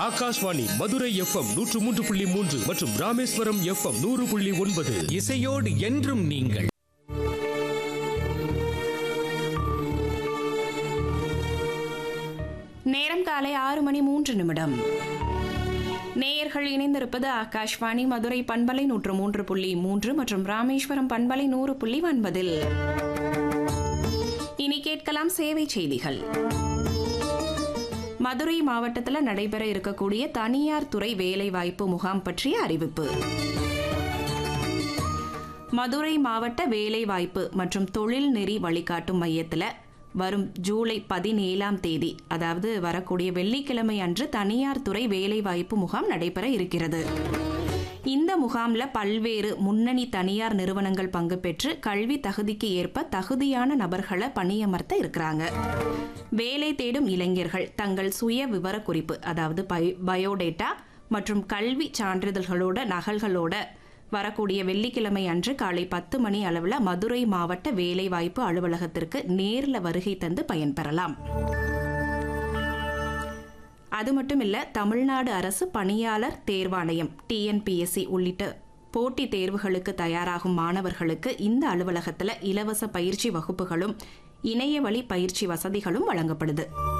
Akashvani Madurai FM நூற்று மூன்று புள்ளி மூன்று மற்றும் ராமேஸ்வரம் எஃப்எம் நூறு புள்ளி ஒன்பது இசையோடு என்றும் நீங்கள் நேரம் காலை ஆறு மணி மூன்று நிமிடம் நேயர்கள் இணைந்திருப்பது ஆகாஷ்வாணி மதுரை பண்பலை நூற்று மூன்று புள்ளி மூன்று மற்றும் ராமேஸ்வரம் பண்பலை நூறு புள்ளி ஒன்பதில் இனி கேட்கலாம் சேவை செய்திகள் மதுரை மாவட்டத்தில் நடைபெற இருக்கக்கூடிய தனியார் துறை வேலைவாய்ப்பு முகாம் பற்றிய அறிவிப்பு மதுரை மாவட்ட வேலைவாய்ப்பு மற்றும் தொழில் நெறி வழிகாட்டும் மையத்தில் வரும் ஜூலை பதினேழாம் தேதி அதாவது வரக்கூடிய வெள்ளிக்கிழமை அன்று தனியார் துறை வேலைவாய்ப்பு முகாம் நடைபெற இருக்கிறது இந்த முகாம்ல பல்வேறு முன்னணி தனியார் நிறுவனங்கள் பங்கு பெற்று கல்வி தகுதிக்கு ஏற்ப தகுதியான நபர்களை பணியமர்த்த இருக்கிறாங்க வேலை தேடும் இளைஞர்கள் தங்கள் சுய விவரக்குறிப்பு அதாவது பை- பயோடேட்டா மற்றும் கல்வி சான்றிதழ்களோட நகல்களோட வரக்கூடிய வெள்ளிக்கிழமை அன்று காலை பத்து மணி அளவில் மதுரை மாவட்ட வேலைவாய்ப்பு அலுவலகத்திற்கு நேரில் வருகை தந்து பயன்பெறலாம் அது மட்டும் இல்ல தமிழ்நாடு அரசு பணியாளர் தேர்வாணையம் டிஎன்பிஎஸ்சி உள்ளிட்ட போட்டித் தேர்வுகளுக்கு தயாராகும் மாணவர்களுக்கு இந்த அலுவலகத்தில் இலவச பயிற்சி வகுப்புகளும் இணைய வழி பயிற்சி வசதிகளும் வழங்கப்படுது